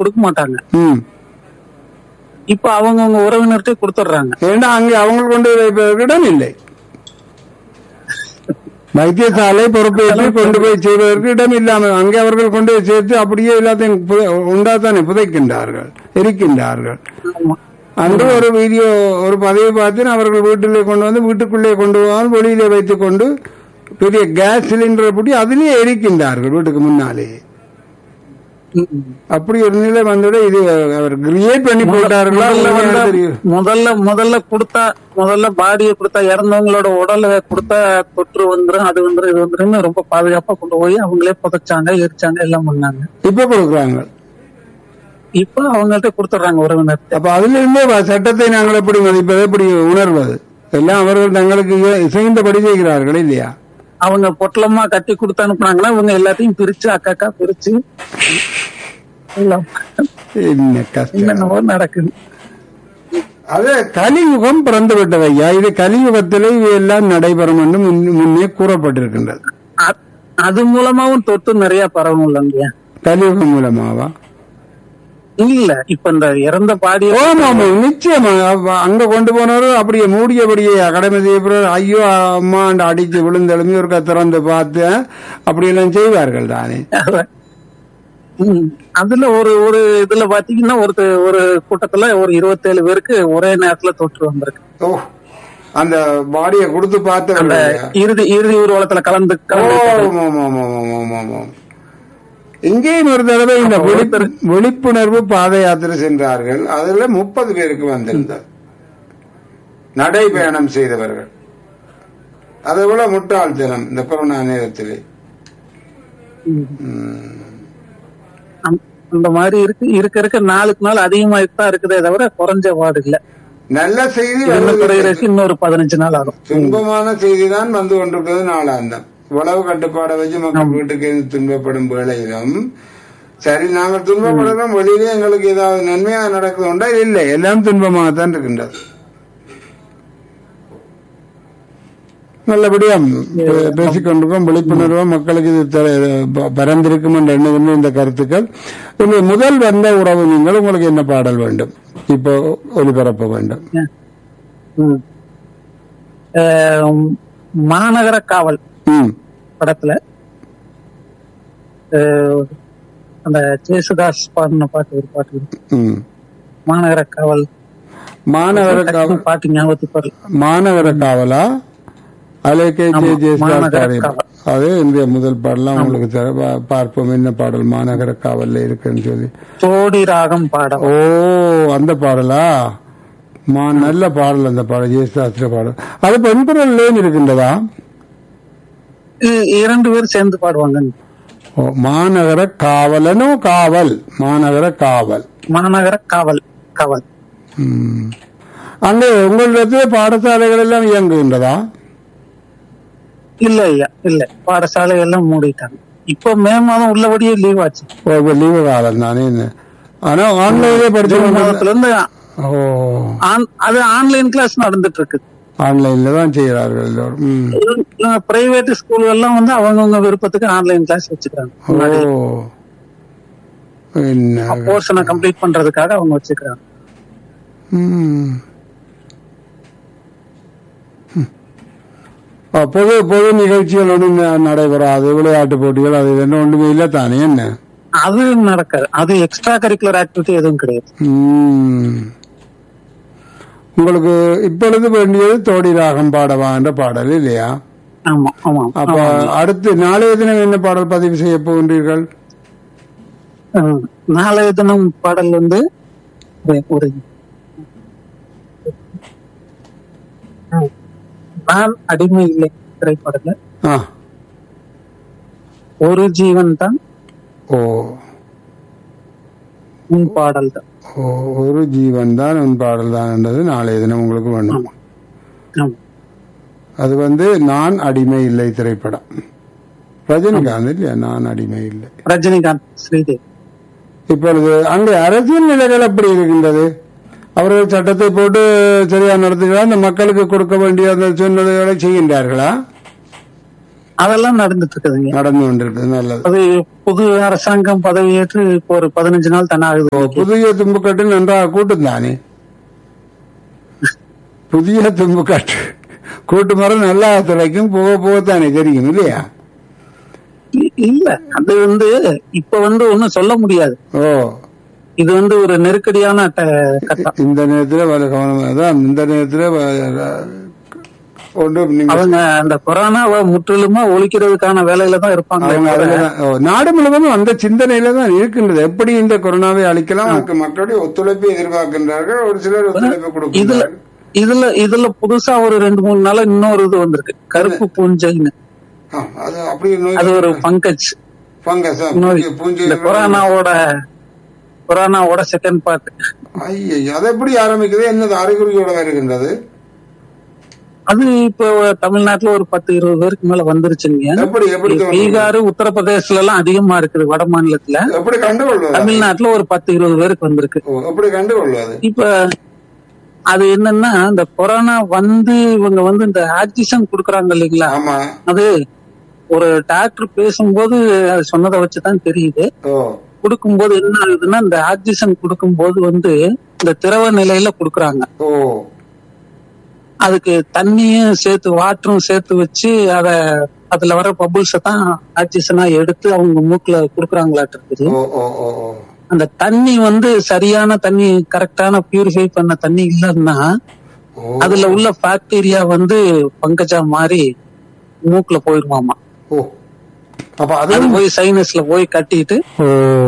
கொடுக்க மாட்டாங்க ம் இப்ப அவங்கவங்க உறவினர்கிட்ட கொடுத்துட்றாங்க ஏன்னா அங்கே அவங்க கொண்டு போய் வைப்பதற்கு இடம் இல்லை வைத்தியசாலை பொறுப்பேற்று கொண்டு போய் செய்வதற்கு இடம் இல்லாமல் அங்கே அவர்கள் கொண்டு போய் சேர்த்து அப்படியே எல்லாத்தையும் புதை- உண்டாத்தானே புதைக்கின்றார்கள் எரிக்கின்றார்கள் ஆமா. அன்று ஒரு வீடியோ ஒரு பதவி பார்த்து அவர்கள் வீட்டிலே கொண்டு வந்து வீட்டுக்குள்ளே கொண்டு போகாமல் வெளியிலே வைத்துக் கொண்டு பெரிய கேஸ் சிலிண்டரை பூட்டி அதிலேயே எரிக்கின்றார்கள் வீட்டுக்கு முன்னாலே ம். அப்படி ஒரு நிலை வந்தோட இது அவர் கிரியேட் பண்ணி போட்டார்களா முதல்ல இல்லையா வந்து தெரியும் முதல்ல முதல்ல கொடுத்தா முதல்ல பாடியை கொடுத்தா இறந்தவங்களோட உடலை கொடுத்தா தொற்று வந்துரும் அது வந்துரும் இது வந்துரும் ரொம்ப பாதுகாப்பா கொண்டு போய் அவங்களே புதைச்சாங்க எரிச்சாங்க எல்லாம் பண்ணாங்க இப்ப கொடுக்குறாங்க இப்ப அவங்கள்ட்ட கொடுத்துட்றாங்க உறவினர் அப்ப அதுல இருந்தே வ- சட்டத்தை நாங்கள் எப்படி மதிப்பது எப்படி உணர்வது எல்லாம் அவர்கள் தங்களுக்கு இய- இசைந்தபடி செய்கிறார்கள் இல்லையா அவங்க பொட்டலமா கட்டி கொடுத்து அனுப்புனாங்கன்னா இவங்க எல்லாத்தையும் பிரிச்சு அக்காக்கா பிரிச்சு எல்லாம் என்ன கஷ்டம் என்னென்னவோ நடக்குது அது கலியுகம் பிறந்து விட்டது ஐயா இது கலியுகத்திலே இது எல்லாம் நடைபெறும் என்று முன்- முன்னே கூறப்பட்டிருக்கின்றது அ- அது மூலமாவும் தொற்று நிறைய பரவும் இல்லையா கலியுகம் மூலமாவா இல்ல இப்ப இந்த இறந்த பாடிய ஆமா ஆமா நிச்சயமா அவ- அங்க கொண்டு போனவரும் அப்படியே மூடியபடியே கடமை செய்யப்படுற ஐயோ அம்மா அடிச்சு விழுந்தெழும்பி ஒரு திறந்து பார்த்து அப்படி எல்லாம் செய்வார்கள் தானே ம். அதுல ஒரு ஒரு இதுல பாத்தீங்கன்னா ஒரு ஒரு கூட்டத்துல ஒரு இருபத்தேழு பேருக்கு ஒரே நேரத்துல தொற்று வந்திருக்கு ஓ அந்த பாடியை கொடுத்து அந்த பார்த்து இறுதி இறுதி ஊர்வலத்துல கலந்து ஓ, கலந்து ஆமா, ஆமா, ஆமா, ஆமா, ஆமா, ஆமா. இங்கேயும் ஒரு தடவை இந்த விழிப்பு- விழிப்புணர்வு பாத யாத்திரை சென்றார்கள் அதுல முப்பது பேருக்கு வந்திருந்தார் நடைபயணம் செய்தவர்கள் அதை விட முட்டாள்தனம் இந்த கொரோனா நேரத்திலே ம். ம். அந்த- அந்த மாதிரி இருக்கு இருக்க இருக்க நாளுக்கு நாள் அதிகமாயிட்டு தான் இருக்குதே தவிர குறைஞ்ச பாடு இல்ல நல்ல செய்தி இன்னும் வருவதில்லை. குறையறதுக்கு இன்னொரு பதினஞ்சு நாள் ஆகும் துன்பமான செய்தி தான் வந்து கொண்டிருக்கிறது நாளாந்தம் உளவு கட்டுப்பாடை வச்சு மக்கள் வீட்டுக்கு இருந்து துன்பப்படும் வேளையிலும் சரி நாங்கள் துன்பப்படுறோம் வெளியிலே எங்களுக்கு ஏதாவது நன்மையாக நடக்குது உண்டா இல்லை எல்லாம் துன்பமாகத்தான் இருக்கின்றது நல்லபடியா பே- பேசிக்கொண்டிருக்கோம் விழிப்புணர்வு மக்களுக்கு இது தெ- ப- பரந்திருக்கும் என்ற எண்ணுகின்ற இந்த கருத்துக்கள் இந்த முதல் வந்த உறவு நீங்கள் உங்களுக்கு என்ன பாடல் வேண்டும் இப்போ ஒளிபரப்ப வேண்டும் ம். அஹ், மாநகர காவல் ம் படத்துல அஹ், அந்த ஜேசுதாஸ் பாடின பாட்டு ஒரு பாட்டு இருக்கு ம் மாநகர காவல் மாநகர காவல் பாட்டு ஞாபகத்துக்கு வரல மாநகர காவலா அலைக்கை ஆமா, ஜே மாநகர காவல். அது இந்திய முதல் பாடலாம் உங்களுக்கு தர பா- பார்ப்போம் என்ன பாடல் மாநகர காவல்ல இருக்குன்னு சொல்லி தோடி ராகம் பாடம் ஓ அந்த பாடலா மா நல்ல பாடல் அந்த பாடல் ஜெயசாஸ்திர பாடல் அது பெண்குரல்லையும் இருக்கின்றதா இ- இரண்டு பேரும் சேர்ந்து பாடுவாங்க ஓ மாநகர காவலனோ காவல் மாநகர காவல் மாநகர காவல் காவல் ம். அங்கே உங்களிடத்துல பாடசாலைகள் எல்லாம் இயங்குகின்றதா இல்ல ஐயா இல்ல பாடசாலை எல்லாம் மூடிட்டாங்க இப்ப மே மாதம் உள்ளபடியே லீவ் ஆச்சு ஓ, இப்ப லீவு காலம் தானே என்ன? ஆனா ஆன்லைன்ல படிச்சு ஜூன் மாதத்துல இருந்து ஓ ஆன்- அது ஆன்லைன் கிளாஸ் நடந்துட்டு இருக்கு ஆன்லைன்ல தான் செய்கிறார்கள் எல்லோரும் ம். பிரைவேட் ஸ்கூல் எல்லாம் வந்து அவங்கவுங்க விருப்பத்துக்கு ஆன்லைன் கிளாஸ் வச்சுக்கிறாங்க ஓ என்ன போர்ஷனை கம்ப்ளீட் பண்றதுக்காக அவங்க வச்சுக்கிறாங்க ம். ம். ஆ, பொது பொது நிகழ்ச்சிகள் ஒன்றும் ந- நடைபெறாது விளையாட்டு போட்டிகள் அது இது ஒன்றுமே இல்லை தானே என்ன அது நடக்காது அது எக்ஸ்ட்ரா கரிக்குலர் ஆக்டிவிட்டி எதுவும் கிடையாது ம். உங்களுக்கு இப்பொழுது வேண்டியது தோடி ராகம் பாடவா என்ற பாடல் இல்லையா ஆமா ஆமா அப்ப ஆமா. அடுத்து நாளைய தினம் என்ன பாடல் பதிவு செய்ய போகின்றீர்கள் ம். நாளைய தினம் பாடல் வந்து ஒரு- ஒரு ம். நான் அடிமை இல்லை திரைப்படத்துல ஆ ஒரு ஜீவன் தான் ஓ உன் பாடல் தான் ஓ, ஒரு ஜீவன் தான் உன் பாடல் தான் என்றது நாளைய தினம் உங்களுக்கு வேணும் ஆமா. அது வந்து நான் அடிமை இல்லை திரைப்படம் ரஜினிகாந்த் இல்லையா நான் அடிமை இல்லை ரஜினிகாந்த் ஸ்ரீதேவி இப்பொழுது அங்கே அரசியல் நிலைகள் எப்படி இருக்கின்றது அவர்கள் சட்டத்தை போட்டு சரியா நடத்துகிறார் அந்த மக்களுக்கு கொடுக்க வேண்டிய அந்த சொன்னதுகளை செய்கின்றார்களா அதெல்லாம் நடந்துட்டு இருக்குதுங்க நடந்து கொண்டிருக்கு நல்லது அது புது அரசாங்கம் பதவியேற்று இப்போ ஒரு பதினஞ்சு நாள் தானே ஆகுது ஓ, புதிய தும்புக்கட்டு நன்றாக கூட்டும் தானே புதிய தும்புக்கட்டு கூட்டு மரம் நல்லா துளைக்கும் போக போகத்தானே தெரியும் இல்லையா இ- இல்ல அது வந்து இப்ப வந்து ஒண்ணும் சொல்ல முடியாது ஓ இது வந்து ஒரு நெருக்கடியான ட- கட்டம் இந்த நேரத்துல வர கவனம் அதான் இந்த நேரத்துல வ- ஒன்று நீங்க அவங்க அந்த கொரோனாவை முற்றிலுமா ஒழிக்கிறதுக்கான வேலையில தான் இருப்பாங்க அவங்க அதுலதான் ஓ, நாடு முழுவதும் அந்த சிந்தனையில தான் இருக்கின்றது எப்படி இந்த கொரோனாவை அழிக்கலாம் அதுக்கு மக்களுடைய ஒத்துழைப்பை எதிர்பார்க்கின்றார்கள் ஒரு சிலர் ஒத்துழைப்பு இதுல கொடுக்கிறார்கள் இதுல இதுல புதுசா ஒரு ரெண்டு மூணு நாள் இன்னொரு இது வந்திருக்கு கருப்பு பூஞ்சைன்னு ஆ, அது அப்படி நோய் அது ஒரு பங்கஜ் ஃபங்கஸ் நோய் பூஞ்சி இந்த கொரோனாவோட கொரோனாவோட செகண்ட் பார்ட் ஐயோ அது எப்படி ஆரம்பிக்குது என்னது அறிகுறியோட வருகின்றது அது இப்போ தமிழ்நாட்டுல ஒரு பத்து இருபது பேருக்கு மேல வந்துருச்சுங்க எப்படி எப்படி தோன்றும்? பீகார் உத்தரப்பிரதேசல எல்லாம் அதிகமா இருக்குது வட மாநிலத்துல எப்படி கண்டுகொள்வது தமிழ்நாட்டுல ஒரு பத்து இருபது பேருக்கு வந்திருக்கு ஓ, எப்படி கண்டுகொள்வது இப்ப அது என்னன்னா இந்த கொரோனா வந்து இவங்க வந்து இந்த ஆக்சிஜன் குடுக்கறாங்க இல்லைங்களா ஆமா அது ஒரு டாக்டர் பேசும்போது அது சொன்னதை வச்சுதான் தெரியுது ஓ கொடுக்கும்போது என்ன ஆகுதுன்னா இந்த ஆக்சிஜன் கொடுக்கும்போது வந்து இந்த திரவ நிலையில குடுக்கறாங்க ஓ அதுக்கு தண்ணியும் சேர்த்து வாட்டரும் சேர்த்து வச்சு அத அதுல வர பபுள்ஸ தான் ஆக்சிஜனா எடுத்து அவங்க மூக்குல குடுக்கறாங்களாட்டு இருக்குது ஓ ஓ ஓ ஓ அந்த தண்ணி வந்து சரியான தண்ணி கரெக்டான பியூரிஃபை பண்ண தண்ணி இல்லைன்னா ஓ அதுல உள்ள பாக்டீரியா வந்து பங்கஜா மாறி மூக்குல போயிருமாமா ஓ அப்ப அது அது போய் சைனஸ்ல போய் கட்டிட்டு ஓ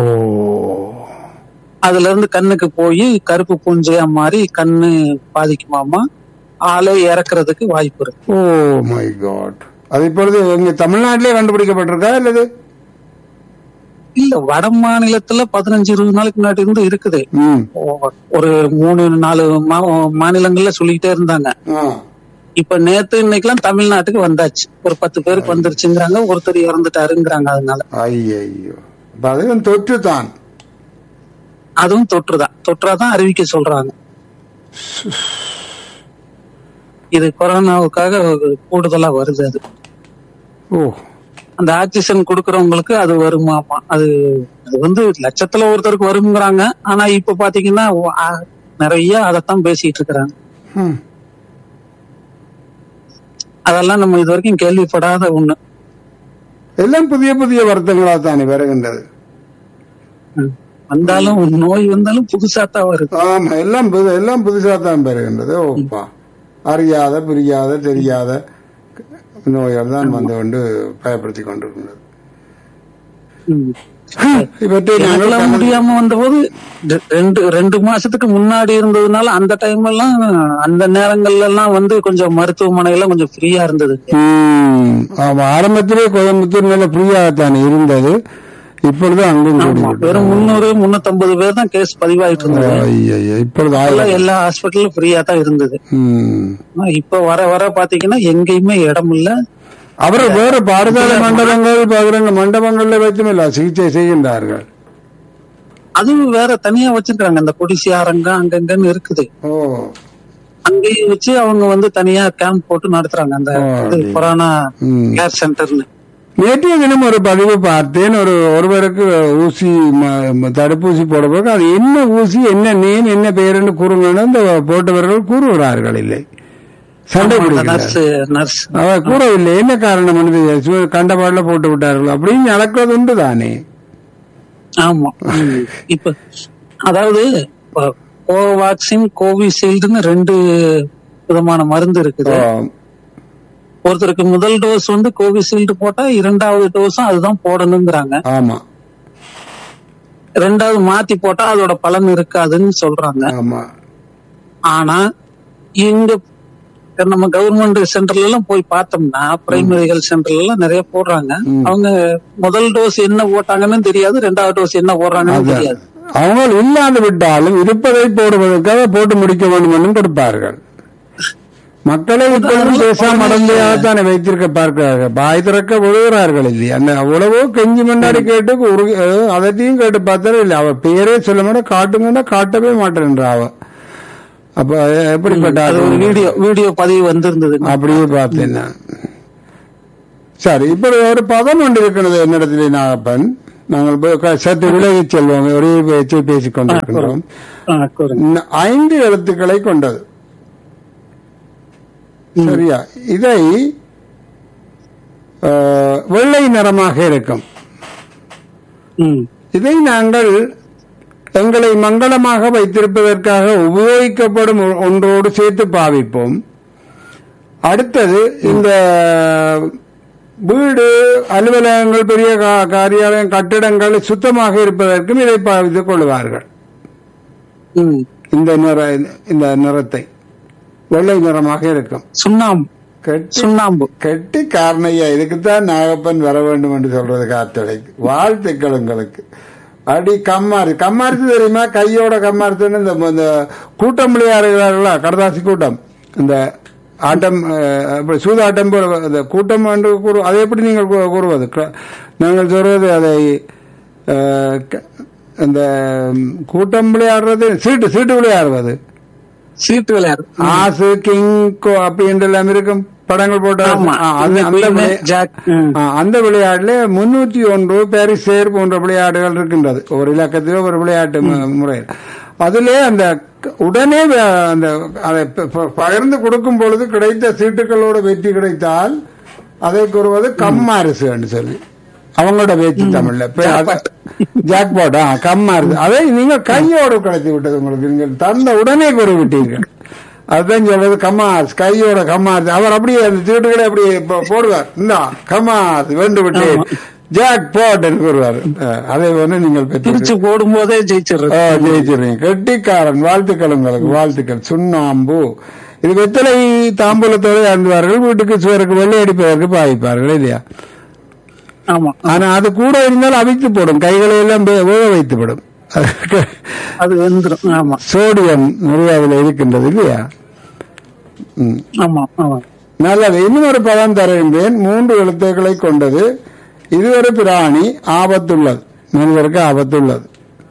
அதுல இருந்து கண்ணுக்கு போய் கருப்பு பூஞ்சையா மாறி கண்ணு பாதிக்குமாமா ஆளே இறக்குறதுக்கு வாய்ப்பு இருக்கு ஓ மை காட் அது இப்பொழுது இங்க தமிழ்நாட்டிலே கண்டுபிடிக்கப்பட்டிருக்கா இல்லது இல்ல வட மாநிலத்துல பதினஞ்சு இருபது நாளைக்கு முன்னாடி இருந்து இருக்குது ம் ஒரு மூணு நாலு மா- மாநிலங்கள்ல சொல்லிக்கிட்டே இருந்தாங்க ஆ இப்ப நேத்து இன்னைக்கெல்லாம் தமிழ்நாட்டுக்கு வந்தாச்சு ஒரு பத்து பேருக்கு வந்துருச்சுங்கிறாங்க ஒருத்தர் இறந்துட்டாருங்கிறாங்க அதனால ஐயோ அப்ப அதுவும் தொற்று தான் அதுவும் தொற்றுதான் தொற்றாதான் அறிவிக்க சொல்றாங்க இது கொரோனாவுக்காக கூடுதலா வருது அது ஓ அந்த ஆக்சிஜன் கொடுக்கறவங்களுக்கு அது வருமாமா அது அது வந்து லட்சத்துல ஒருத்தருக்கு வருங்கிறாங்க ஆனா இப்ப பாத்தீங்கன்னா ஒ- ஆ, நிறைய அதைத்தான் பேசிட்டு இருக்கிறாங்க ம். அதெல்லாம் நம்ம இது வரைக்கும் கேள்விப்படாத ஒண்ணு எல்லாம் புதிய புதிய வருத்தங்களா தானே வருகின்றது ம். வந்தாலும் நோய் வந்தாலும் புதுசா தான் வருது ஆமா எல்லாம் புது- எல்லாம் புதுசா தான் பெறுகின்றது ஓப்பா அறியாத புரியாத தெரியாத நோய்கள் தான் வந்து கொண்டு பயப்படுத்தி கொண்டிருக்கின்றது ம். இவற்றை எனக்கெல்லாம் நாங்கள் முடியாம வந்தபோது ரெ- ரெண்டு ரெண்டு மாசத்துக்கு முன்னாடி இருந்ததுனால அந்த டைம் எல்லாம் அந்த நேரங்கள்ல எல்லாம் வந்து கொஞ்சம் மருத்துவமனை எல்லாம் கொஞ்சம் ஃப்ரீயா இருந்தது ம், ஆமா ஆரம்பத்திலே கோயம்புத்தூர் நல்ல ஃப்ரீயாகத்தானே இருந்தது இப்பொழுது அங்கும் ஆமா கூடிவிட்டது வெறும் முன்னூறு முன்னூத்தம்பது பேர் தான் கேஸ் பதிவாயிட்டு இருந்தது ஐயையோ, இப்பொழுது எல்லாம் ஆயிரம் எல்லா ஹாஸ்பிட்டலும் ஃப்ரீயா தான் இருந்தது ம். ஆனா இப்ப வர வர பாத்தீங்கன்னா எங்கேயுமே இடம் இல்ல அப்புறம் வேற பாடசாலை மண்டபங்கள் பகிரங்க மண்டபங்கள்ல வைத்துமில்ல சிகிச்சை செய்கின்றார்கள் அதுவும் வேற தனியா வச்சிருக்காங்க இந்த கொடிசி அரங்கம் அங்கங்கன்னு இருக்குது ஓ அங்கேயும் வச்சு அவங்க வந்து தனியா கேம்ப் போட்டு நடத்துறாங்க அந்த ஓ, இது அப்படி. கொரோனா ம். கேர் சென்டர்னு நேற்றைய தினம் ஒரு பதிவு பார்த்தேன் ஒரு ஒருவருக்கு ஊசி ம- ம- தடுப்பூசி போட பிறகு அது என்ன ஊசி என்ன நேம் என்ன பெயர்னு கூறுங்கன்னு அந்த போட்டவர்கள் கூறுகிறார்கள் இல்லை சண்டை பிடிக்கிறார் நர்ஸ் நர்ஸ் அவர் கூறவில்லை என்ன காரணம் என்று சு- கண்டபாடுல போட்டு விட்டார்கள் அப்படின்னு நடக்கிறது உண்டு தானே ஆமா ம். இப்ப அதாவது இப்ப கோவாக்சின் கோவிஷீல்டுன்னு ரெண்டு விதமான மருந்து இருக்குது ஒருத்தருக்கு முதல் டோஸ் வந்து கோவிஷீல்டு போட்டா இரண்டாவது டோஸும் அதுதான் போடணுங்கிறாங்க ஆமா ரெண்டாவது மாத்தி போட்டா அதோட பலன் இருக்காதுன்னு சொல்றாங்க ஆமா ஆனா இங்க நம்ம கவர்மெண்ட் சென்டர்ல எல்லாம் போய் பார்த்தோம்னா பிரைமரி ஹெல்த் சென்டர்ல எல்லாம் நிறைய போடுறாங்க ம். அவங்க முதல் டோஸ் என்ன போட்டாங்கன்னு தெரியாது ரெண்டாவது டோஸ் என்ன போடுறாங்கன்னு தெரியாது அவங்க இல்லாது விட்டாலும் இருப்பதை போடுவதற்காக போட்டு முடிக்க வேண்டும் என்றும் கொடுப்பார்கள் மக்களை இப்பொழுதும் பேசாம அடந்தையாகத்தானே வைத்திருக்க பார்க்கிறார்கள் பாய் திறக்க விழுகிறார்கள் இல்லையா அந்த அவ்வளவோ கெஞ்சி மண்டாடி கேட்டு உருகி- அஹ், அதத்தையும் கேட்டு பார்த்தாலும் இல்லை அவ பேரே சொல்ல மாட்டா காட்டுங்கன்னா காட்டவே மாட்டேன்றா அவ அப்ப எப்படிப்பட்ட அது ஒரு ஆள்? வீடியோ வீடியோ பதிவு வந்திருந்தது அப்படியே பார்த்தேன் நான் சரி இப்ப ஒரு பதம் ஒன்று இருக்கிறது என்னிடத்திலே நாகப்பன் நாங்கள் போய் க- சற்று விலகிச் செல்வோம் ஒரே பேச்சை பேசிக் கொண்டிருக்கின்றோம் ஆ, கூறுங்க இந்த ஐந்து எழுத்துக்களை கொண்டது சரியா இதை அஹ், வெள்ளை நிறமாக இருக்கும் ம் இதை நாங்கள் எங்களை மங்களமாக வைத்திருப்பதற்காக உபயோகிக்கப்படும் ஒ- ஒன்றோடு சேர்த்து பாவிப்போம் அடுத்தது இந்த வீடு அலுவலகங்கள் பெரிய கா- காரியாலயம் கட்டிடங்கள் சுத்தமாக இருப்பதற்கும் இதை பாவித்துக் கொள்வார்கள் ம் இந்த நிற இந்த நிறத்தை வெள்ளை நிறமாக இருக்கும் சுண்ணாம்பு கெட்டி சுண்ணாம்பு கெட்டி காரணையா இதுக்குத்தான் நாகப்பன் வர வேண்டும் என்று சொல்றது காத்தடைக்கு வாழ்த்துக்கள் உங்களுக்கு அடி கம்மாறு கம்மாரித்து தெரியுமா கையோட கம்மாரித்துன்னு இந்த இந்த கூட்டம் விளையாடுகிறார்களா கடதாசி கூட்டம் இந்த ஆட்டம் அஹ், அப்படி சூதாட்டம் போல இந்த கூட்டம் என்று கூறு அதை எப்படி நீங்கள் கூ- கூறுவது க- நாங்கள் சொல்றது அதை அஹ், க- இந்த கூட்டம் விளையாடுறது சீட்டு சீட்டு விளையாடுவது சீட்டு விளையாடு ஆசு கிங் கோ அப்படின்ற எல்லாம் இருக்கும் படங்கள் போட்டு ஆமா. ஆ, அந்த அந்த Queen, விளையா- Jack, ம். ஆ, அந்த விளையாட்டுல முன்னூற்றி ஒன்று பேரிசேர் போன்ற விளையாட்டுகள் இருக்கின்றது ஒரு இலக்கத்திலே ஒரு விளையாட்டு மு- முறை அதிலே அந்த க- உடனே வே- அந்த அதை ப- ப- பகிர்ந்து கொடுக்கும் பொழுது கிடைத்த சீட்டுகளோட வெற்றி கிடைத்தால் அதை கூறுவது கம்மாரிசு என்று சொல்லி அவங்களோட பேச்சு தமிழ்ல இப்ப அது- ஜாக்பாட் ஆ கம்மாரிசு அதை நீங்க கையோடு கிடைத்து விட்டது உங்களுக்கு நீங்கள் தந்த உடனே கூறி விட்டீர்கள் அதுதான் சொல்றது கம்மாஸ் கையோட கம்மாஸ் அவர் அப்படியே அந்த சீட்டுகளை அப்படியே போ- போடுவார் இந்த கம்மாஸ் வென்று விட்டேன் ஜாக் பாட் என்று கூறுவார் அஹ், அதை வந்து நீங்கள் பெற்று பிரிச்சு போடும் போதே ஜெயிச்சிடுறது ஆ, ஜெயிச்சிடுறீங்க கெட்டிக்காரன் வாழ்த்துக்கள் உங்களுக்கு வாழ்த்துக்கள் சுண்ணாம்பு இது வெத்தலை தாம்பூலத்தோடு அழுவார்கள் வீட்டுக்கு சுவருக்கு வெள்ளை அடிப்பதற்கு பாவிப்பார்கள் இல்லையா ஆமா ஆனா அது கூட இருந்தால் அவித்து போடும் கைகளை எல்லாம் வே- வேக வைத்து விடும் அது வெந்துரும் ஆமா சோடியம் நிறைய அதுல இருக்கின்றது இல்லையா ம். ஆமா ஆமா நல்லது இன்னும் ஒரு பதம் தருகின்றேன் மூன்று எழுத்துக்களை கொண்டது இது ஒரு பிராணி ஆபத்துள்ளது மனிதருக்கு ஆபத்துள்ளது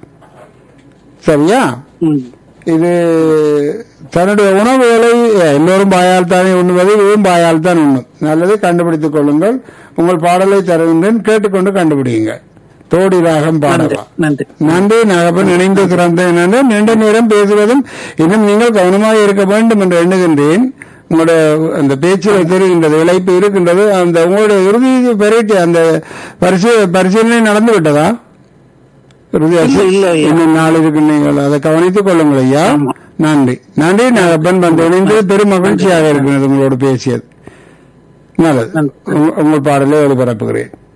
சரியா ம் இது தன்னுடைய உணவுகளை எல்லோரும் பாயால் தானே உண்ணுவது இதுவும் பாயால் தான் உண்ணும் நல்லது கண்டுபிடித்துக் கொள்ளுங்கள் உங்கள் பாடலை தருகின்றேன் கேட்டுக்கொண்டு கண்டுபிடிங்க தோடி ராகம் நன்றி பாடலாம் நன்றி நன்றி நாகப்பன் இணைந்து சிறந்தேன் என்று நீண்ட நேரம் பேசுவதும் இன்னும் நீங்கள் கவனமாக இருக்க வேண்டும் என்று எண்ணுகின்றேன் உங்களுடைய அந்த பேச்சில் தெரிகின்றது இழைப்பு இருக்கின்றது அந்த உங்களுடைய இறுதி பெருட்டி அந்த பரிசு பரிசீலனை நடந்து விட்டதா இறுதி இல்ல, இல்ல, ஐயா. இன்னும் நாள் இருக்கு நீங்கள் அதை கவனித்துக் கொள்ளுங்கள் ஐயா ஆமா. நன்றி நன்றி நாகப்பன் வந்து இணைந்து பெரும் மகிழ்ச்சியாக இருக்கிறது உங்களோடு பேசியது நல்லது நன்றி. உங்க- உங்கள் பாடலை ஒளிபரப்புகிறேன்